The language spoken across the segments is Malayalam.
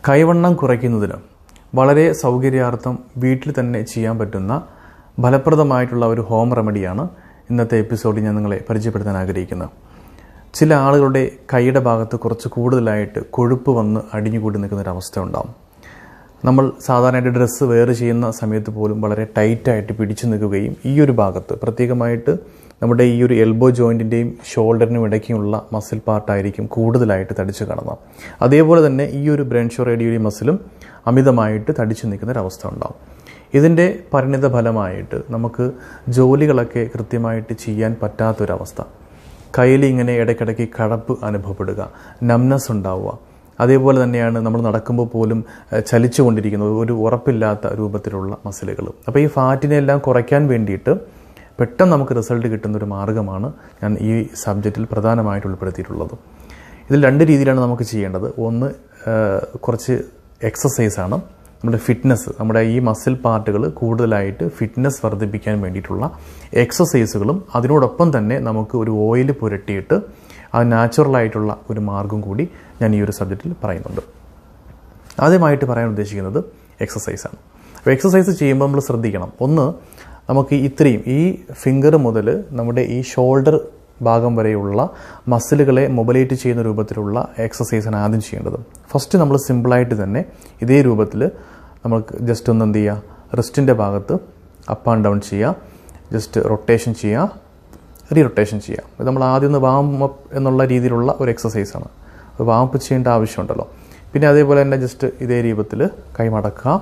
കൈവണ്ണം കുറയ്ക്കുന്നതിന് വളരെ സൗകര്യാർത്ഥം വീട്ടിൽ തന്നെ ചെയ്യാൻ പറ്റുന്ന ഫലപ്രദമായിട്ടുള്ള ഒരു ഹോം റെമഡിയാണ് ഇന്നത്തെ എപ്പിസോഡിൽ ഞാൻ നിങ്ങളെ പരിചയപ്പെടുത്താൻ ആഗ്രഹിക്കുന്നത് ചില ആളുകളുടെ കൈയുടെ ഭാഗത്ത് കുറച്ച് കൂടുതലായിട്ട് കൊഴുപ്പ് വന്ന് അടിഞ്ഞുകൂടി നിൽക്കുന്ന ഒരു അവസ്ഥ ഉണ്ടാകും നമ്മൾ സാധാരണയായിട്ട് ഡ്രസ്സ് വെയർ ചെയ്യുന്ന സമയത്ത് പോലും വളരെ ടൈറ്റായിട്ട് പിടിച്ചു നിൽക്കുകയും ഈ ഒരു ഭാഗത്ത് പ്രത്യേകമായിട്ട് നമ്മുടെ ഈ ഒരു എൽബോ ജോയിൻറ്റിൻ്റെയും ഷോൾഡറിനും ഇടയ്ക്കുമുള്ള മസിൽ പാർട്ടായിരിക്കും കൂടുതലായിട്ട് തടിച്ചു കാണുന്നത് അതേപോലെ തന്നെ ഈ ഒരു ബ്രെൻഷോ റേഡിയോയുടെ മസിലും അമിതമായിട്ട് തടിച്ചു നിൽക്കുന്ന ഒരു അവസ്ഥ ഉണ്ടാകും ഇതിൻ്റെ പരിണിത ഫലമായിട്ട് നമുക്ക് ജോലികളൊക്കെ കൃത്യമായിട്ട് ചെയ്യാൻ പറ്റാത്തൊരവസ്ഥ കയ്യിൽ ഇങ്ങനെ ഇടയ്ക്കിടയ്ക്ക് കടപ്പ് അനുഭവപ്പെടുക നംനസ് ഉണ്ടാവുക അതേപോലെ തന്നെയാണ് നമ്മൾ നടക്കുമ്പോൾ പോലും ഏഹ്, ചലിച്ചുകൊണ്ടിരിക്കുന്നത് ഒരു ഉറപ്പില്ലാത്ത രൂപത്തിലുള്ള മസിലുകൾ അപ്പോൾ ഈ ഫാറ്റിനെ എല്ലാം കുറയ്ക്കാൻ വേണ്ടിയിട്ട് പെട്ടെന്ന് നമുക്ക് റിസൾട്ട് കിട്ടുന്ന ഒരു മാർഗ്ഗമാണ് ഞാൻ ഈ സബ്ജക്റ്റിൽ പ്രധാനമായിട്ട് ഉൾപ്പെടുത്തിയിട്ടുള്ളത് ഇതിൽ രണ്ട് രീതിയിലാണ് നമുക്ക് ചെയ്യേണ്ടത് ഒന്ന് ഏഹ്, കുറച്ച് എക്സസൈസാണ് നമ്മുടെ ഫിറ്റ്നസ് നമ്മുടെ ഈ മസിൽ പാർട്ടുകൾ കൂടുതലായിട്ട് ഫിറ്റ്നസ് വർദ്ധിപ്പിക്കാൻ വേണ്ടിയിട്ടുള്ള എക്സസൈസുകളും അതിനോടൊപ്പം തന്നെ നമുക്ക് ഒരു ഓയിൽ പുരട്ടിയിട്ട് അത് നാച്ചുറലായിട്ടുള്ള ഒരു മാർഗം കൂടി ഞാൻ ഈ ഒരു സബ്ജക്റ്റിൽ പറയുന്നുണ്ട് ആദ്യമായിട്ട് പറയാൻ ഉദ്ദേശിക്കുന്നത് എക്സസൈസാണ് അപ്പോൾ എക്സസൈസ് ചെയ്യുമ്പോൾ നമ്മൾ ശ്രദ്ധിക്കണം ഒന്ന് നമുക്ക് ഇത്രയും ഈ ഫിംഗർ മുതൽ നമ്മുടെ ഈ ഷോൾഡർ ഭാഗം വരെയുള്ള മസിലുകളെ മൊബിലൈറ്റ് ചെയ്യുന്ന രൂപത്തിലുള്ള എക്സസൈസാണ് ആദ്യം ചെയ്യേണ്ടത് ഫസ്റ്റ് നമ്മൾ സിമ്പിളായിട്ട് തന്നെ ഇതേ രൂപത്തിൽ നമുക്ക് ജസ്റ്റ് ഒന്ന് എന്ത് ചെയ്യുക റിസ്റ്റിൻ്റെ ഭാഗത്ത് അപ്പ് ആൻഡ് ഡൗൺ ചെയ്യുക ജസ്റ്റ് റൊട്ടേഷൻ ചെയ്യുക റീ റൊട്ടേഷൻ ചെയ്യാം ഇത് നമ്മൾ ആദ്യം ഒന്ന് വാം അപ്പ് എന്നുള്ള രീതിയിലുള്ള ഒരു എക്സസൈസാണ് വാം അപ്പ് ചെയ്യേണ്ട ആവശ്യമുണ്ടല്ലോ പിന്നെ അതേപോലെ തന്നെ ജസ്റ്റ് ഇതേ രൂപത്തിൽ കൈ മടക്കുക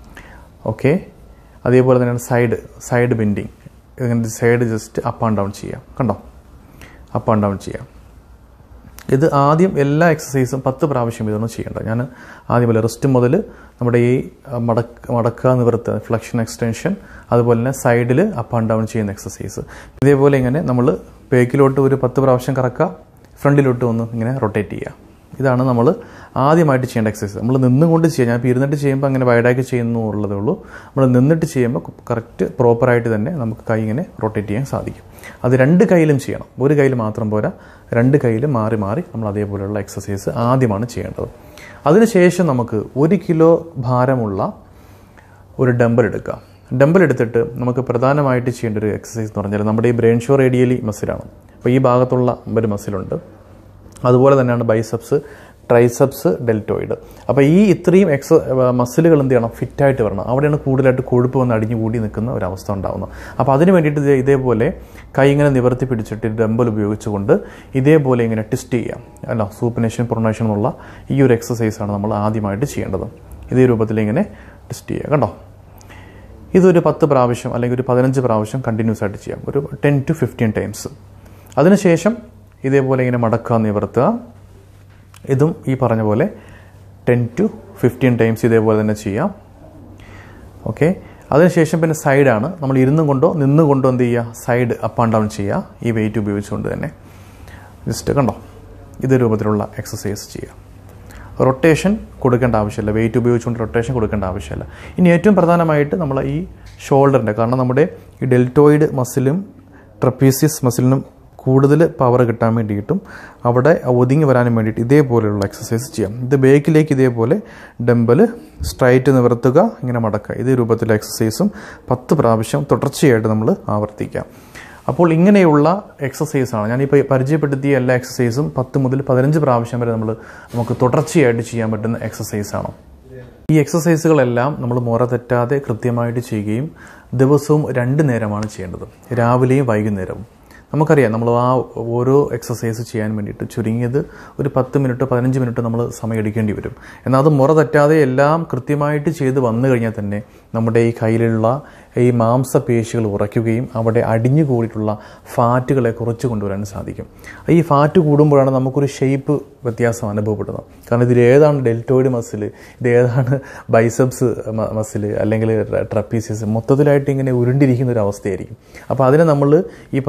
ഓക്കെ അതേപോലെ തന്നെയാണ് സൈഡ് സൈഡ് ബെൻഡിങ് ഇങ്ങനെ side just up and down ചെയ്യാം കണ്ടോ അപ്പ് ആൻഡ് ഡൗൺ ചെയ്യാം ഇത് ആദ്യം എല്ലാ എക്സസൈസും പത്ത് പ്രാവശ്യം ഇതാണ് ചെയ്യേണ്ടത് ഞാൻ ആദ്യം പോലെ റിസ്റ്റ് മുതൽ നമ്മുടെ ഈ മടക്ക മടക്കുക നിവർത്തുക ഫ്ലക്ഷൻ എക്സ്റ്റൻഷൻ അതുപോലെ തന്നെ സൈഡിൽ അപ്പ് ആൻഡ് ഡൗൺ ചെയ്യുന്ന എക്സസൈസ് ഇതേപോലെ ഇങ്ങനെ നമ്മൾ ബേക്കിലോട്ട് ഒരു പത്ത് പ്രാവശ്യം കറക്കുക ഫ്രണ്ടിലോട്ട് ഒന്ന് ഇങ്ങനെ റൊട്ടേറ്റ് ചെയ്യുക ഇതാണ് നമ്മൾ ആദ്യമായിട്ട് ചെയ്യേണ്ട എക്സസൈസ് നമ്മൾ നിന്നുകൊണ്ട് ചെയ്യാം ഞാൻ ഇപ്പോൾ ഇരുന്നിട്ട് ചെയ്യുമ്പോൾ അങ്ങനെ വൈഡാക്കി ചെയ്യുന്നു ഉള്ളതേ ഉള്ളൂ നമ്മൾ നിന്നിട്ട് ചെയ്യുമ്പോൾ കറക്റ്റ് പ്രോപ്പറായിട്ട് തന്നെ നമുക്ക് കൈ ഇങ്ങനെ റൊട്ടേറ്റ് ചെയ്യാൻ സാധിക്കും അത് രണ്ട് കൈയിലും ചെയ്യണം ഒരു കയ്യിൽ മാത്രം പോരാ രണ്ട് കൈയിലും മാറി മാറി നമ്മൾ അതേപോലെയുള്ള എക്സസൈസ് ആദ്യമാണ് ചെയ്യേണ്ടത് അതിനുശേഷം നമുക്ക് ഒരു കിലോ ഭാരമുള്ള ഒരു ഡമ്പൽ എടുക്കുക ഡമ്പൽ എടുത്തിട്ട് നമുക്ക് പ്രധാനമായിട്ട് ചെയ്യേണ്ട ഒരു എക്സസൈസ് എന്ന് പറഞ്ഞാൽ നമ്മുടെ ഈ ബ്രെയിൻ ഷോ റേഡിയലി മസിലാണ് അപ്പോൾ ഈ ഭാഗത്തുള്ള ഒരു മസിലുണ്ട് അതുപോലെ തന്നെയാണ് ബൈസെപ്സ് ട്രൈസെപ്സ് ഡെൽറ്റോയിഡ് അപ്പോൾ ഈ ഇത്രയും എക്സ മസിലുകൾ എന്ത് ചെയ്യണം ഫിറ്റായിട്ട് വരണം അവിടെയാണ് കൂടുതലായിട്ട് കൊഴുപ്പ് വന്ന് അടിഞ്ഞു കൂടി നിൽക്കുന്ന ഒരു അവസ്ഥ ഉണ്ടാകുന്നത് അപ്പോൾ അതിന് വേണ്ടിയിട്ട് ഇത് ഇതേപോലെ കൈ ഇങ്ങനെ നിവർത്തി പിടിച്ചിട്ട് ഡമ്പൽ ഉപയോഗിച്ചുകൊണ്ട് ഇതേപോലെ ഇങ്ങനെ ട്വിസ്റ്റ് ചെയ്യാം അല്ല സൂപ്പനേഷൻ പ്രൊണേഷൻ എന്നുള്ള ഈ ഒരു എക്സസൈസാണ് നമ്മൾ ആദ്യമായിട്ട് ചെയ്യേണ്ടത് ഇതേ രൂപത്തിൽ ഇങ്ങനെ ട്വിസ്റ്റ് ചെയ്യുക കണ്ടോ ഇതൊരു പത്ത് പ്രാവശ്യം അല്ലെങ്കിൽ ഒരു പതിനഞ്ച് പ്രാവശ്യം കണ്ടിന്യൂസ് ആയിട്ട് ചെയ്യാം ഒരു ടെൻ ടു ഫിഫ്റ്റീൻ ടൈംസ് അതിനുശേഷം ഇതേപോലെ ഇങ്ങനെ മടക്കുക നിവർത്തുക ഇതും ഈ പറഞ്ഞ പോലെ ടെൻ ടു ഫിഫ്റ്റീൻ ടൈംസ് ഇതേപോലെ തന്നെ ചെയ്യാം ഓക്കെ അതിനുശേഷം പിന്നെ സൈഡാണ് നമ്മൾ ഇരുന്നും കൊണ്ടോ നിന്നും കൊണ്ടോ എന്ത് ചെയ്യുക സൈഡ് അപ്പ് ആൻഡ് ഡൗൺ ചെയ്യുക ഈ വെയിറ്റ് ഉപയോഗിച്ചുകൊണ്ട് തന്നെ ജസ്റ്റ് കണ്ടോ ഇതേ രൂപത്തിലുള്ള എക്സസൈസ് ചെയ്യുക റൊട്ടേഷൻ കൊടുക്കേണ്ട ആവശ്യമില്ല വെയിറ്റ് ഉപയോഗിച്ചുകൊണ്ട് റൊട്ടേഷൻ കൊടുക്കേണ്ട ആവശ്യമില്ല ഇനി ഏറ്റവും പ്രധാനമായിട്ട് നമ്മൾ ഈ ഷോൾഡറിൻ്റെ കാരണം നമ്മുടെ ഈ ഡെൽറ്റോയിഡ് മസിലും ട്രപ്പീസിയസ് മസിലിനും കൂടുതൽ പവർ കിട്ടാൻ വേണ്ടിയിട്ടും അവിടെ ഒതുങ്ങി വരാനും വേണ്ടിയിട്ട് ഇതേപോലെയുള്ള എക്സസൈസ് ചെയ്യാം ഇത് ബേക്കിലേക്ക് ഇതേപോലെ ഡമ്പൽ സ്ട്രൈറ്റ് നിവർത്തുക ഇങ്ങനെ മടക്കുക ഇതേ രൂപത്തിലുള്ള എക്സസൈസും പത്ത് പ്രാവശ്യം തുടർച്ചയായിട്ട് നമ്മൾ ആവർത്തിക്കാം അപ്പോൾ ഇങ്ങനെയുള്ള എക്സസൈസാണ് ഞാനിപ്പോൾ പരിചയപ്പെടുത്തിയ എല്ലാ എക്സസൈസും പത്ത് മുതൽ പതിനഞ്ച് പ്രാവശ്യം വരെ നമ്മൾ നമുക്ക് തുടർച്ചയായിട്ട് ചെയ്യാൻ പറ്റുന്ന എക്സസൈസാണ് ഈ എക്സസൈസുകളെല്ലാം നമ്മൾ മുറ തെറ്റാതെ കൃത്യമായിട്ട് ചെയ്യുകയും ദിവസവും രണ്ട് നേരമാണ് ചെയ്യേണ്ടത് രാവിലെയും വൈകുന്നേരവും നമുക്കറിയാം നമ്മൾ ആ ഓരോ എക്സസൈസ് ചെയ്യാൻ വേണ്ടിയിട്ട് ചുരുങ്ങിയത് ഒരു പത്ത് മിനിറ്റ് പതിനഞ്ച് മിനിറ്റ് നമ്മൾ സമയം എടുക്കേണ്ടി വരും എന്നാൽ അത് മുറ തെറ്റാതെ എല്ലാം കൃത്യമായിട്ട് ചെയ്ത് വന്നു കഴിഞ്ഞാൽ തന്നെ നമ്മുടെ ഈ കയ്യിലുള്ള ഈ മാംസപേശികൾ ഉറയ്ക്കുകയും അവിടെ അടിഞ്ഞു കൂടിയിട്ടുള്ള ഫാറ്റുകളെ കുറച്ച് കൊണ്ടുവരാൻ സാധിക്കും ഈ ഫാറ്റ് കൂടുമ്പോഴാണ് നമുക്കൊരു ഷേപ്പ് വ്യത്യാസം അനുഭവപ്പെടുന്നത് കാരണം ഇതിൽ ഏതാണ് ഡെൽറ്റോയിഡ് മസിൽ ഇത് ഏതാണ് ബൈസെപ്സ് മസിൽ അല്ലെങ്കിൽ ട്രപ്പീസിയസ് മൊത്തത്തിലായിട്ട് ഇങ്ങനെ ഉരുണ്ടിരിക്കുന്ന ഒരു അവസ്ഥയായിരിക്കും അപ്പോൾ അതിനെ നമ്മൾ ഈ പറഞ്ഞ പോലെ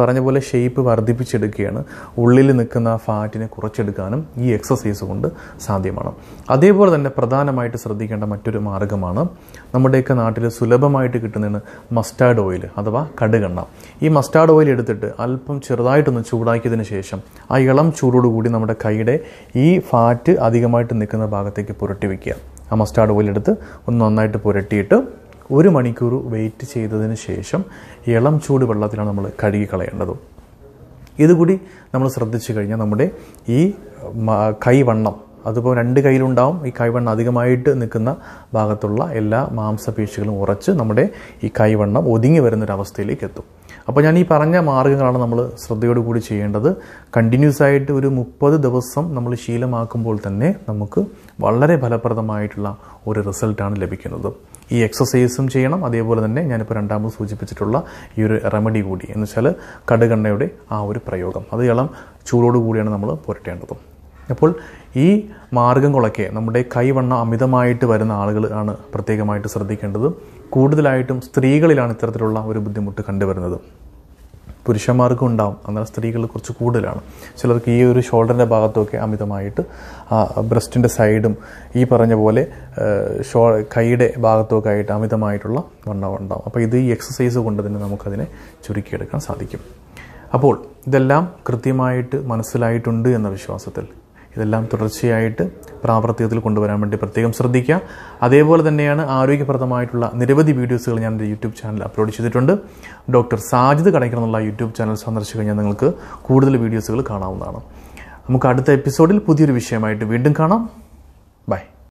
ഷേപ്പ് വർദ്ധിപ്പിച്ചെടുക്കുകയാണ് ഉള്ളിൽ നിൽക്കുന്ന ഫാറ്റിനെ കുറച്ചെടുക്കാനും ഈ എക്സസൈസ് കൊണ്ട് സാധ്യമാണ് അതേപോലെ തന്നെ പ്രധാനമായിട്ട് ശ്രദ്ധിക്കേണ്ട മറ്റൊരു മാർഗ്ഗമാണ് നമ്മുടെയൊക്കെ നാട്ടിൽ സുലഭമായിട്ട് കിട്ടുന്നതാണ് മസ്റ്റാർഡ് ഓയിൽ അഥവാ കടുകെണ്ണ ഈ മസ്റ്റാർഡ് ഓയിൽ എടുത്തിട്ട് അല്പം ചെറുതായിട്ടൊന്ന് ചൂടാക്കിയതിന് ശേഷം ആ ഇളം ചൂടോടുകൂടി നമ്മുടെ കൈയുടെ ഈ ഫാറ്റ് അധികമായിട്ട് നിൽക്കുന്ന ഭാഗത്തേക്ക് പുരട്ടി വയ്ക്കുക ആ മസ്റ്റാർഡ് ഓയിൽ എടുത്ത് ഒന്ന് നന്നായിട്ട് പുരട്ടിയിട്ട് ഒരു മണിക്കൂർ വെയിറ്റ് ചെയ്തതിന് ശേഷം ഇളം ചൂട് വെള്ളത്തിലാണ് നമ്മൾ കഴുകി കളയേണ്ടത് ഇതുകൂടി നമ്മൾ ശ്രദ്ധിച്ചു കഴിഞ്ഞാൽ നമ്മുടെ ഈ മ- കൈവണ്ണം അതിപ്പോൾ രണ്ട് കയ്യിലുണ്ടാവും ഈ കൈവണ്ണം അധികമായിട്ട് നിൽക്കുന്ന ഭാഗത്തുള്ള എല്ലാ മാംസപേശികളും ഉറച്ച് നമ്മുടെ ഈ കൈവണ്ണം ഒതുങ്ങി വരുന്നൊരവസ്ഥയിലേക്ക് എത്തും അപ്പോൾ ഞാൻ ഈ പറഞ്ഞ മാർഗ്ഗങ്ങളാണ് നമ്മൾ ശ്രദ്ധയോട് കൂടി ചെയ്യേണ്ടത് കണ്ടിന്യൂസ് ആയിട്ട് ഒരു മുപ്പത് ദിവസം നമ്മൾ ശീലമാക്കുമ്പോൾ തന്നെ നമുക്ക് വളരെ ഫലപ്രദമായിട്ടുള്ള ഒരു റിസൾട്ടാണ് ലഭിക്കുന്നത് ഈ എക്സസൈസും ചെയ്യണം അതേപോലെ തന്നെ ഞാനിപ്പോൾ രണ്ടാമത് സൂചിപ്പിച്ചിട്ടുള്ള ഈ ഒരു റെമഡി കൂടി എന്ന് വെച്ചാൽ കടുകെണ്ണയുടെ ആ ഒരു പ്രയോഗം അത് ഇളം ചൂടോട് കൂടിയാണ് നമ്മൾ പുരട്ടേണ്ടത് അപ്പോൾ ഈ മാർഗങ്ങളൊക്കെ നമ്മുടെ കൈവണ്ണ അമിതമായിട്ട് വരുന്ന ആളുകൾ ആണ് പ്രത്യേകമായിട്ട് ശ്രദ്ധിക്കേണ്ടത് കൂടുതലായിട്ടും സ്ത്രീകളിലാണ് ഇത്തരത്തിലുള്ള ഒരു ബുദ്ധിമുട്ട് കണ്ടുവരുന്നത് പുരുഷന്മാർക്കും ഉണ്ടാവും എന്നാൽ സ്ത്രീകൾ കുറച്ച് കൂടുതലാണ് ചിലർക്ക് ഈ ഒരു ഷോൾഡറിൻ്റെ ഭാഗത്തൊക്കെ അമിതമായിട്ട് ആ ബ്രസ്റ്റിൻ്റെ സൈഡും ഈ പറഞ്ഞ പോലെ ആ, ഷോ കൈയുടെ ഭാഗത്തൊക്കെ ആയിട്ട് അമിതമായിട്ടുള്ള വണ്ണം ഉണ്ടാവും അപ്പോൾ ഇത് ഈ എക്സസൈസ് കൊണ്ട് തന്നെ നമുക്കതിനെ ചുരുക്കിയെടുക്കാൻ സാധിക്കും അപ്പോൾ ഇതെല്ലാം കൃത്യമായിട്ട് മനസ്സിലായിട്ടുണ്ട് എന്ന വിശ്വാസത്തിൽ ഇതെല്ലാം തുടർച്ചയായിട്ട് പ്രാവർത്തികത്തിൽ കൊണ്ടുവരാൻ വേണ്ടി പ്രത്യേകം ശ്രദ്ധിക്കുക അതേപോലെ തന്നെയാണ് ആരോഗ്യപ്രദമായിട്ടുള്ള നിരവധി വീഡിയോസുകൾ ഞാൻ എൻ്റെ യൂട്യൂബ് ചാനൽ അപ്ലോഡ് ചെയ്തിട്ടുണ്ട് ഡോക്ടർ സാജിദ് കടയ്ക്കൽ എന്നുള്ള യൂട്യൂബ് ചാനൽ സന്ദർശിച്ചു കഴിഞ്ഞാൽ നിങ്ങൾക്ക് കൂടുതൽ വീഡിയോസുകൾ കാണാവുന്നതാണ് നമുക്ക് അടുത്ത എപ്പിസോഡിൽ പുതിയൊരു വിഷയമായിട്ട് വീണ്ടും കാണാം